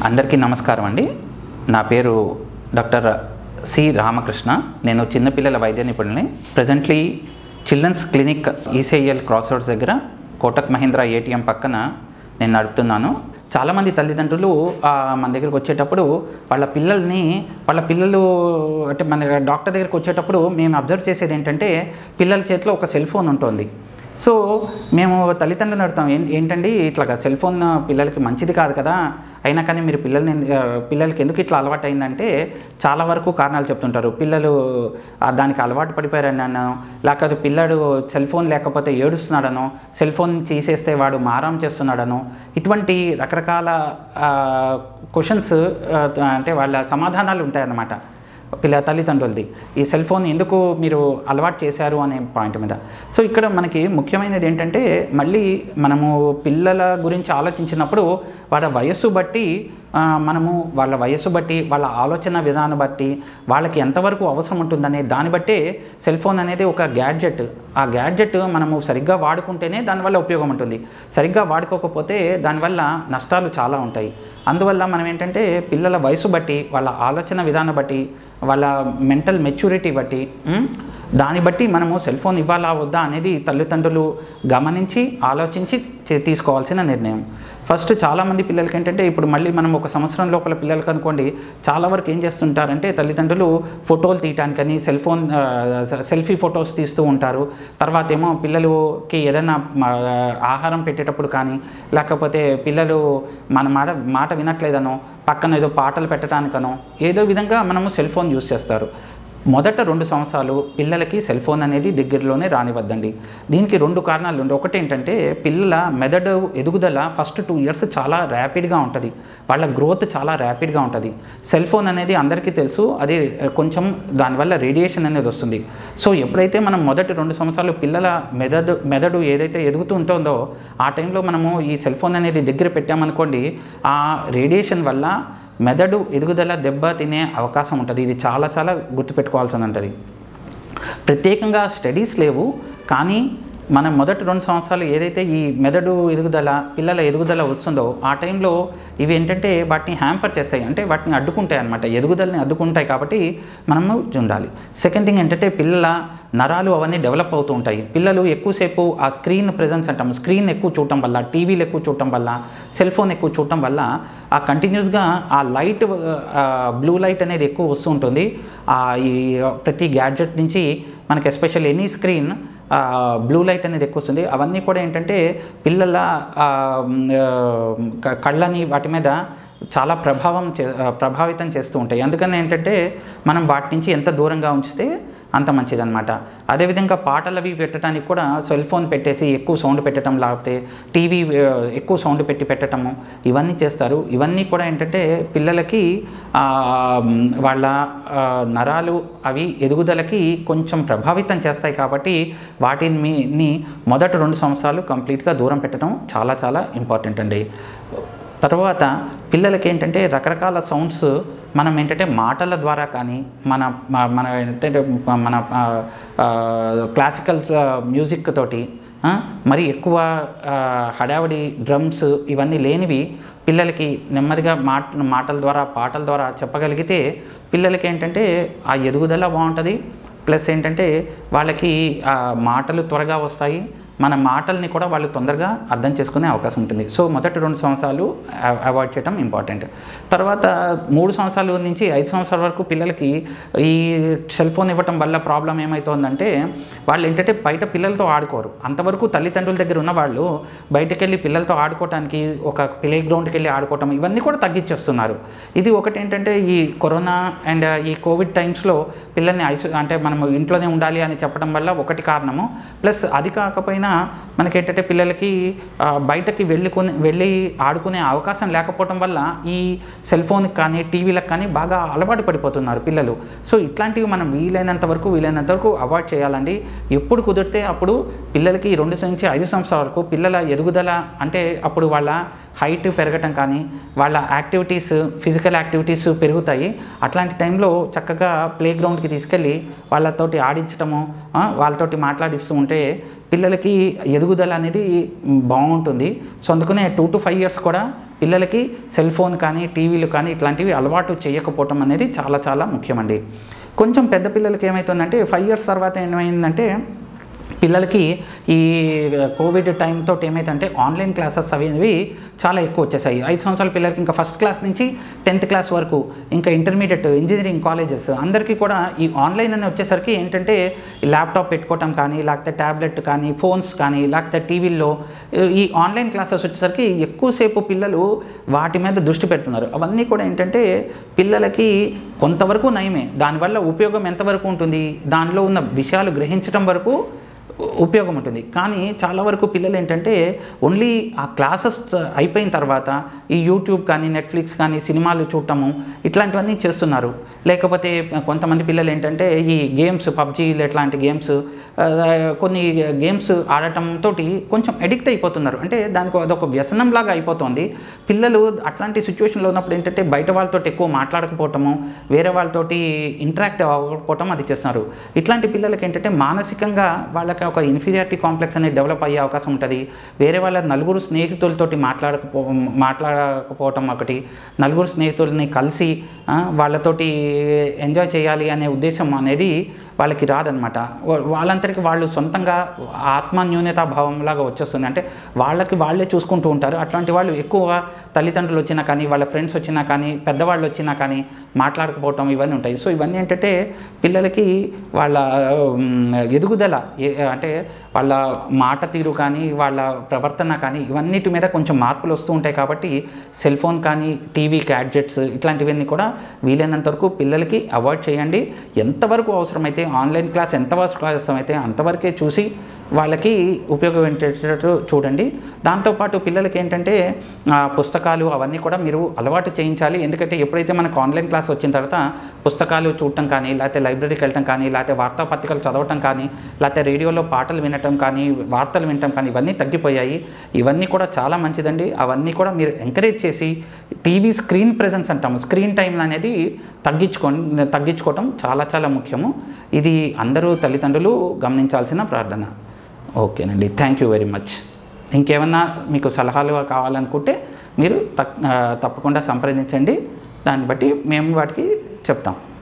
అందరికీ నమస్కారం అండి నా పేరు డాక్టర్ సి రామకృష్ణ నేను చిన్నపిల్లల వైద్య నిపుణుల్ని presently children's clinic ECIL cross roads దగ్గర కోటక్ మహీంద్రా ఏటీఎం పక్కన నేను నడుపుతున్నాను చాలామంది తల్లిదండ్రులు ఆ, మన దగ్గరికి వచ్చేటప్పుడు వాళ్ళ పిల్లల్ని వాళ్ళ పిల్లలు అంటే మన డాక్టర్ దగ్గరికి వచ్చేటప్పుడు మేము అబ్జర్వ్ చేసేది ఏంటంటే పిల్లల చేతిలో ఒక సెల్ ఫోన్ ఉంటుంది సో మేము తల్లిదండ్రులు అడుగుతాం "ఏం- ఏంటండి ఇట్లా సెల్ ఫోన్ పిల్లలకి మంచిది కాదు కదా అయినా కానీ మీరు పిల్లల్ని ఎందు- ఆ, పిల్లలకి ఎందుకు ఇట్లా అలవాటు అయిందంటే చాలా వరకు కారణాలు చెప్తుంటారు పిల్లలు ఆ, దానికి అలవాటు పడిపోయారని అన్నాను లేకపోతే పిల్లడు సెల్ ఫోన్ లేకపోతే ఏడుస్తున్నాడనో సెల్ ఫోన్ తీసేస్తే వాడు మారం చేస్తున్నాడనో ఇటువంటి రకరకాల క్వశ్చన్స్ అంటే వాళ్ళ సమాధానాలు ఉంటాయన్నమాట పిల్ల తల్లిదండ్రులది ఈ సెల్ ఫోన్ ఎందుకు మీరు అలవాటు చేశారు అనే పాయింట్ మీద సో ఇక్కడ మనకి ముఖ్యమైనది ఏంటంటే మళ్ళీ మనము పిల్లల గురించి ఆలోచించినప్పుడు వాళ్ళ వయస్సు బట్టి ఆ, మనము వాళ్ళ వయస్సు బట్టి వాళ్ళ ఆలోచన విధానం బట్టి వాళ్ళకి ఎంతవరకు అవసరం ఉంటుందనే దాన్ని బట్టే సెల్ ఫోన్ అనేది ఒక గ్యాడ్జెట్ ఆ గ్యాడ్జెట్ మనము సరిగ్గా వాడుకుంటేనే దానివల్ల ఉపయోగం ఉంటుంది సరిగ్గా వాడుకోకపోతే దానివల్ల నష్టాలు చాలా ఉంటాయి అందువల్ల మనం ఏంటంటే పిల్లల వయసు బట్టి వాళ్ళ ఆలోచన విధానం బట్టి వాళ్ళ మెంటల్ మెచ్యూరిటీ బట్టి ఉమ్, దాన్ని బట్టి మనము సెల్ ఫోన్ ఇవ్వాలా వద్దా అనేది తల్లిదండ్రులు గమనించి ఆలోచించి చే- తీసుకోవాల్సిన నిర్ణయం ఫస్ట్ చాలామంది పిల్లలకి ఏంటంటే ఇప్పుడు మళ్ళీ మనం ఒక సంవత్సరం లోపల పిల్లలకి అనుకోండి చాలా వరకు ఏం చేస్తుంటారంటే తల్లిదండ్రులు ఫోటోలు తీయటానికని సెల్ ఫోన్ ఆ, సెల్ఫీ ఫొటోస్ తీస్తూ ఉంటారు తర్వాత ఏమో పిల్లలకి ఏదైనా మ, ఆహారం పెట్టేటప్పుడు కానీ లేకపోతే పిల్లలు మన మాట మాట వినట్లేదనో పక్కన ఏదో పాటలు పెట్టడానికనో ఏదో విధంగా మనము సెల్ ఫోన్ యూస్ చేస్తారు మొదట రెండు సంవత్సరాలు పిల్లలకి సెల్ ఫోన్ అనేది దగ్గరలోనే రానివద్దండి దీనికి రెండు కారణాలు ఉండి ఒకటి ఏంటంటే పిల్లల మెదడు ఎదుగుదల ఫస్ట్ టూ ఇయర్స్ చాలా ర్యాపిడ్గా ఉంటుంది వాళ్ళ గ్రోత్ చాలా ర్యాపిడ్గా ఉంటుంది సెల్ ఫోన్ అనేది అందరికీ తెలుసు అది ఆ, కొంచెం దానివల్ల రేడియేషన్ అనేది వస్తుంది సో ఎప్పుడైతే మనం మొదటి రెండు సంవత్సరాలు పిల్లల మెదడు మెదడు ఏదైతే ఎదుగుతూ ఉంటుందో ఆ టైంలో మనము ఈ సెల్ ఫోన్ అనేది దగ్గర పెట్టామనుకోండి ఆ రేడియేషన్ వల్ల మెదడు ఎదుగుదల దెబ్బ తినే అవకాశం ఉంటుంది ఇది చాలా చాలా గుర్తుపెట్టుకోవాల్సి ఉంటుంది ప్రత్యేకంగా స్టడీస్ లేవు కానీ మనం మొదటి రెండు సంవత్సరాలు ఏదైతే ఈ మెదడు ఎదుగుదల పిల్లల ఎదుగుదల వస్తుందో ఆ టైంలో ఇవి ఏంటంటే వాటిని హ్యాంపర్ చేస్తాయి అంటే వాటిని అడ్డుకుంటాయి అనమాట ఎదుగుదలని అడ్డుకుంటాయి కాబట్టి మనము ఉండాలి సెకండ్ థింగ్ ఏంటంటే పిల్లల నరాలు అవన్నీ డెవలప్ అవుతూ ఉంటాయి పిల్లలు ఎక్కువసేపు ఆ స్క్రీన్ ప్రెజెన్స్ అంటాం స్క్రీన్ ఎక్కువ చూడటం వల్ల టీవీలు ఎక్కువ చూడటం వల్ల సెల్ ఫోన్ ఎక్కువ చూడటం వల్ల ఆ కంటిన్యూస్గా ఆ లైట్ బ్లూ లైట్ అనేది ఎక్కువ వస్తూ ఉంటుంది ఆ ఈ ప్రతి గ్యాడ్జెట్ నుంచి మనకి especial any screen blue light అనేది ఎక్కువ వస్తుంది అవన్నీ కూడా ఏంటంటే పిల్లల ఆ, ఆ, క- కళ్ళని వాటి మీద చాలా ప్రభావం చే ప్రభావితం చేస్తూ ఉంటాయి అందుకని ఏంటంటే మనం వాటి నుంచి ఎంత దూరంగా ఉంచితే అంత మంచిదన్నమాట అదేవిధంగా పాటలు అవి పెట్టడానికి కూడా సెల్ ఫోన్ పెట్టేసి ఎక్కువ సౌండ్ పెట్టడం లేకపోతే టీవీ ఆ, ఎక్కువ సౌండ్ పెట్టి పెట్టడము ఇవన్నీ చేస్తారు ఇవన్నీ కూడా ఏంటంటే పిల్లలకి ఆ, మ్, వాళ్ళ ఆ, నరాలు అవి ఎదుగుదలకి కొంచెం ప్రభావితం చేస్తాయి కాబట్టి వాటిని మీ- ని మొదటి రెండు సంవత్సరాలు కంప్లీట్గా దూరం పెట్టడం చాలా చాలా ఇంపార్టెంట్ అండి తర్వాత పిల్లలకి ఏంటంటే రకరకాల సౌండ్స్ మనం ఏంటంటే మాటల ద్వారా కానీ మన మ- మన ఏంటంటే మన క్లాసికల్ మ్యూజిక్ తోటి ఆ, మరి ఎక్కువ ఆ, హడావిడి డ్రమ్స్ ఇవన్నీ లేనివి పిల్లలకి నెమ్మదిగా మాట మాటల ద్వారా పాటల ద్వారా చెప్పగలిగితే పిల్లలకి ఏంటంటే ఆ ఎదుగుదల బాగుంటుంది ప్లస్ ఏంటంటే వాళ్ళకి ఆ మాటలు త్వరగా వస్తాయి మన మాటల్ని కూడా వాళ్ళు తొందరగా అర్థం చేసుకునే అవకాశం ఉంటుంది సో మొదటి రెండు సంవత్సరాలు అ- అవాయిడ్ చేయడం ఇంపార్టెంట్ తర్వాత మూడు సంవత్సరాల నుంచి ఐదు సంవత్సరాల వరకు పిల్లలకి ఈ సెల్ ఫోన్ ఇవ్వటం వల్ల ప్రాబ్లం ఏమవుతుందంటే వాళ్ళు ఏంటంటే బయట పిల్లలతో ఆడుకోరు అంతవరకు తల్లిదండ్రుల దగ్గర ఉన్న వాళ్ళు బయటకు వెళ్ళి పిల్లలతో ఆడుకోవటానికి ఒక ప్లే గ్రౌండ్కి వెళ్ళి ఆడుకోవటం ఇవన్నీ కూడా తగ్గించేస్తున్నారు ఇది ఒకటి ఏంటంటే ఈ కరోనా అండ్ ఈ కోవిడ్ టైమ్స్లో పిల్లల్ని ఐసో అంటే మనం ఇంట్లోనే ఉండాలి అని చెప్పడం వల్ల ఒకటి కారణము ప్లస్ అది కాకపోయినా మనకి ఏంటంటే పిల్లలకి ఆ, బయటకి వెళ్ళుకుని వెళ్ళి ఆడుకునే అవకాశం లేకపోవడం వల్ల ఈ సెల్ ఫోన్కి కానీ టీవీలకు కానీ బాగా అలవాటు పడిపోతున్నారు పిల్లలు సో ఇట్లాంటివి మనం వీలైనంత వరకు వీలైనంత వరకు అవాయిడ్ చేయాలండి ఎప్పుడు కుదిరితే అప్పుడు పిల్లలకి రెండు నుంచి ఐదు సంవత్సరాల వరకు పిల్లల ఎదుగుదల అంటే అప్పుడు వాళ్ళ హైట్ పెరగటం కానీ వాళ్ళ యాక్టివిటీస్ ఫిజికల్ యాక్టివిటీస్ పెరుగుతాయి అట్లాంటి టైంలో చక్కగా ప్లే గ్రౌండ్కి తీసుకెళ్ళి వాళ్ళతోటి ఆడించడము ఆ, వాళ్ళతోటి మాట్లాడిస్తూ ఉంటే పిల్లలకి ఎదుగుదల అనేది బాగుంటుంది సో అందుకనే టూ టు ఫైవ్ ఇయర్స్ కూడా పిల్లలకి సెల్ ఫోన్ కానీ టీవీలు కానీ ఇట్లాంటివి అలవాటు చేయకపోవటం అనేది చాలా చాలా ముఖ్యమండి కొంచెం పెద్ద పిల్లలకి ఏమవుతుందంటే ఫైవ్ ఇయర్స్ తర్వాత ఏమైందంటే పిల్లలకి ఈ కోవిడ్ టైంతో ఏమైందంటే ఆన్లైన్ క్లాసెస్ అనేవి చాలా ఎక్కువ వచ్చేసాయి ఐదు సంవత్సరాల పిల్లలకి ఇంకా ఫస్ట్ క్లాస్ నుంచి టెన్త్ క్లాస్ వరకు ఇంకా ఇంటర్మీడియట్ ఇంజనీరింగ్ కాలేజెస్ అందరికీ కూడా ఈ ఆన్లైన్ అని వచ్చేసరికి ఏంటంటే ఈ ల్యాప్టాప్ పెట్టుకోవటం కానీ లేకపోతే ట్యాబ్లెట్ కానీ ఫోన్స్ కానీ లేకపోతే టీవీల్లో ఈ ఆన్లైన్ క్లాసెస్ వచ్చేసరికి ఎక్కువసేపు పిల్లలు వాటి మీద దృష్టి పెడుతున్నారు అవన్నీ కూడా ఏంటంటే పిల్లలకి కొంతవరకు నయమే దానివల్ల ఉపయోగం ఎంతవరకు ఉంటుంది దానిలో ఉన్న విషయాలు గ్రహించడం వరకు ఉపయోగం ఉంటుంది కానీ చాలా వరకు పిల్లలు ఏంటంటే ఓన్లీ ఆ క్లాసెస్ అయిపోయిన తర్వాత ఈ యూట్యూబ్ కానీ నెట్ఫ్లిక్స్ కానీ సినిమాలు చూడటము ఇట్లాంటివన్నీ చేస్తున్నారు లేకపోతే కొంతమంది పిల్లలు ఏంటంటే ఈ గేమ్స్ పబ్జీ ఇట్లాంటి గేమ్స్ కొన్ని గేమ్స్ ఆడటంతో కొంచెం అడిక్ట్ అయిపోతున్నారు అంటే దానికి అదొక వ్యసనంలాగా అయిపోతుంది పిల్లలు అట్లాంటి సిచ్యువేషన్లో ఉన్నప్పుడు ఏంటంటే బయట వాళ్ళతో ఎక్కువ మాట్లాడకపోవటము వేరే వాళ్ళతోటి ఇంటరాక్ట్ అవ్వకపోవటం అది చేస్తున్నారు ఇట్లాంటి పిల్లలకి ఏంటంటే మానసికంగా వాళ్ళకి ఒక ఇన్ఫీరియారిటీ కాంప్లెక్స్ అనేది డెవలప్ అయ్యే అవకాశం ఉంటుంది వేరే వాళ్ళ నలుగురు స్నేహితులతోటి మాట్లాడకపో మాట్లాడకపోవటం ఒకటి నలుగురు స్నేహితుల్ని కలిసి ఆ, వాళ్ళతోటి ఎంజాయ్ చేయాలి అనే ఉద్దేశం అనేది వాళ్ళకి రాదనమాట వా- వాళ్ళంతరికి వాళ్ళు సొంతంగా ఆత్మ న్యూనతా భావంలాగా వచ్చేస్తుంది అంటే వాళ్ళకి వాళ్ళే చూసుకుంటూ ఉంటారు అట్లాంటి వాళ్ళు ఎక్కువగా తల్లిదండ్రులు వచ్చినా కానీ వాళ్ళ ఫ్రెండ్స్ వచ్చినా కానీ పెద్దవాళ్ళు వచ్చినా కానీ మాట్లాడకపోవటం ఇవన్నీ ఉంటాయి సో ఇవన్నీ ఏంటంటే పిల్లలకి వాళ్ళ ఉమ్, ఎదుగుదల ఏ- అంటే వాళ్ళ మాట తీరు కానీ వాళ్ళ ప్రవర్తన కానీ ఇవన్నిటి మీద కొంచెం మార్పులు వస్తూ ఉంటాయి కాబట్టి సెల్ ఫోన్ కానీ టీవీ గ్యాడ్జెట్స్ ఇట్లాంటివన్నీ కూడా వీలైనంత వరకు పిల్లలకి అవాయిడ్ చేయండి ఎంతవరకు అవసరమైతే ఆన్లైన్ క్లాస్ ఎంతవరకు అవసరమైతే అంతవరకే చూసి వాళ్ళకి ఉపయోగపడేటట్టు చూడండి దాంతోపాటు పిల్లలకి ఏంటంటే ఆ, పుస్తకాలు అవన్నీ కూడా మీరు అలవాటు చేయించాలి ఎందుకంటే ఎప్పుడైతే మనకు ఆన్లైన్ క్లాస్ వచ్చిన తర్వాత పుస్తకాలు చూడటం కానీ లేకపోతే లైబ్రరీకి వెళ్ళటం కానీ లేకపోతే వార్తాపత్రికలు చదవటం కానీ లేకపోతే రేడియోలో పాటలు వినటం కానీ వార్తలు వినటం కానీ ఇవన్నీ తగ్గిపోయాయి ఇవన్నీ కూడా చాలా మంచిదండి అవన్నీ కూడా మీరు ఎంకరేజ్ చేసి టీవీ స్క్రీన్ ప్రెజెన్స్ అంటాము స్క్రీన్ టైం అనేది తగ్గించుకో తగ్గించుకోవటం చాలా చాలా ముఖ్యము ఇది అందరూ తల్లిదండ్రులు గమనించాల్సిన ప్రార్థన ఓకేనండి థ్యాంక్ యూ వెరీ మచ్ ఇంకేమన్నా మీకు సలహాలు కావాలనుకుంటే మీరు తక్- ఆ, తప్పకుండా సంప్రదించండి దాన్ని బట్టి మేము వాటికి చెప్తాం